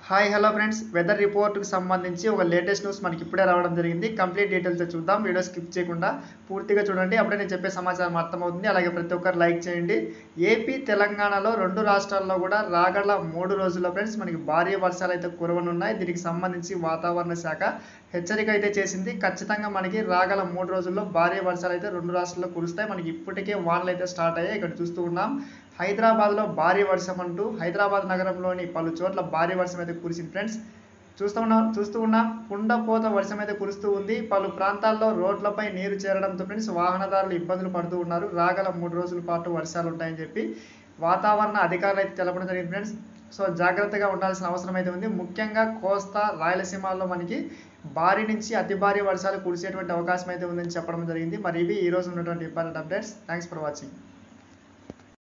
hi hello friends weather రిపోర్ట్కి సంబంధించి ఒక లేటెస్ట్ న్యూస్ మనకి ఇప్పుడే రావడం జరిగింది కంప్లీట్ డీటెయిల్స్ చూద్దాం వీడియో స్కిప్ చేయకుండా పూర్తిగా చూడండి అప్పుడే నేను చెప్పే సమాచారం అర్థమవుతుంది అలాగే ప్రతి ఒక్కరు లైక్ చేయండి ఏపీ తెలంగాణలో రెండు రాష్ట్రాల్లో కూడా రాగల మూడు రోజుల్లో ఫ్రెండ్స్ మనకి భారీ వర్షాలు అయితే కురవనున్నాయి దీనికి సంబంధించి వాతావరణ శాఖ హెచ్చరిక అయితే చేసింది ఖచ్చితంగా మనకి రాగల మూడు రోజుల్లో భారీ వర్షాలు అయితే రెండు రాష్ట్రాల్లో కురుస్తాయి మనకి ఇప్పటికే వానలు అయితే స్టార్ట్ అయ్యాయి ఇక్కడ చూస్తూ ఉన్నాం హైదరాబాద్లో భారీ వర్షం అంటూ హైదరాబాద్ నగరంలోని పలు చోట్ల భారీ వర్షం అయితే కురిసింది ఫ్రెండ్స్ చూస్తూ ఉన్నాం చూస్తూ ఉన్నాం కుండపోత వర్షం అయితే కురుస్తూ ఉంది పలు ప్రాంతాల్లో రోడ్లపై నీరు చేరడంతో ఫ్రెండ్స్ వాహనదారులు ఇబ్బందులు పడుతూ ఉన్నారు రాగల మూడు రోజుల పాటు వర్షాలు ఉంటాయని చెప్పి వాతావరణ అధికారులు అయితే తెలపడం జరిగింది ఫ్రెండ్స్ సో జాగ్రత్తగా ఉండాల్సిన అవసరం అయితే ఉంది ముఖ్యంగా కోస్తా రాయలసీమలో మనకి భారీ నుంచి అతి భారీ వర్షాలు కురిసేటువంటి అవకాశం అయితే ఉందని చెప్పడం జరిగింది మరి ఇవి ఈ రోజు ఉన్నటువంటి important updates thanks for watching